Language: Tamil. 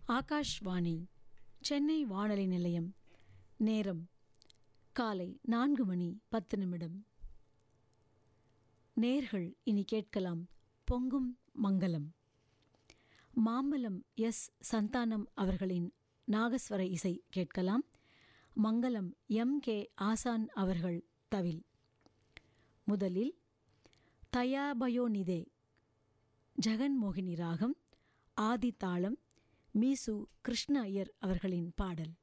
ஆகாஷ்வாணி சென்னை வானொலி நிலையம் நேரம் காலை நான்கு மணி பத்து நிமிடம் நேர்கள் இனி கேட்கலாம் பொங்கும் மங்களம் மாம்பலம் எஸ் சந்தானம் அவர்களின் நாகஸ்வர இசை கேட்கலாம் மங்களம் எம் கே ஆசான் அவர்கள் தவில் முதலில் தயாபயோநிதே ஜெகன்மோகினி ராகம் ஆதி தாளம் மீசு கிருஷ்ண ஐயர் அவர்களின் பாடல்